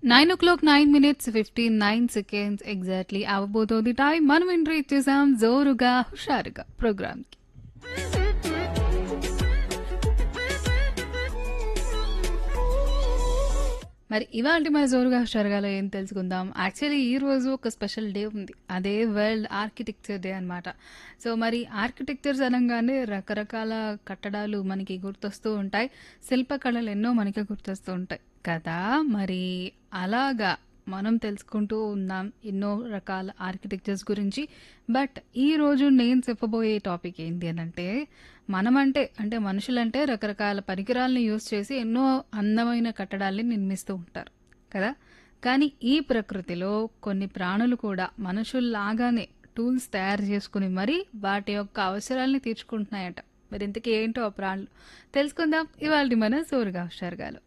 nine o'clock nine minutes fifty nine seconds exactly అవ్వబోతోంది time మనం entry ఇచ్చేసాం జోరుగా హుషారుగా ప్రోగ్రామ్కి మరి ఇవాళ మన జోరుగా హుషారుగాలో ఏం తెలుసుకుందాం యాక్చువల్లీ ఈ రోజు ఒక స్పెషల్ డే ఉంది అదే వరల్డ్ ఆర్కిటెక్చర్ డే అన్నమాట సో మరి ఆర్కిటెక్చర్స్ అనగానే రకరకాల కట్టడాలు మనకి గుర్తొస్తూ ఉంటాయి శిల్పకళలు ఎన్నో మనకి గుర్తొస్తూ ఉంటాయి కదా మరి అలాగా మనం తెలుసుకుంటూ ఉన్నాం ఎన్నో రకాల ఆర్కిటెక్చర్స్ గురించి బట్ ఈ రోజు నేను చెప్పబోయే టాపిక్ ఏంటి అని అంటే మనమంటే అంటే మనుషులంటే రకరకాల పరికరాలను యూజ్ చేసి ఎన్నో అందమైన కట్టడాల్ని నిర్మిస్తూ ఉంటారు కదా కానీ ఈ ప్రకృతిలో కొన్ని ప్రాణులు కూడా మనుషుల్లాగానే టూల్స్ తయారు చేసుకుని మరీ వాటి యొక్క అవసరాల్ని తీర్చుకుంటున్నాయట మరి ఇంతకీ ఏంటో ఆ ప్రాణులు తెలుసుకుందాం ఇవాళ మన సోరుగా హుషారుగాలు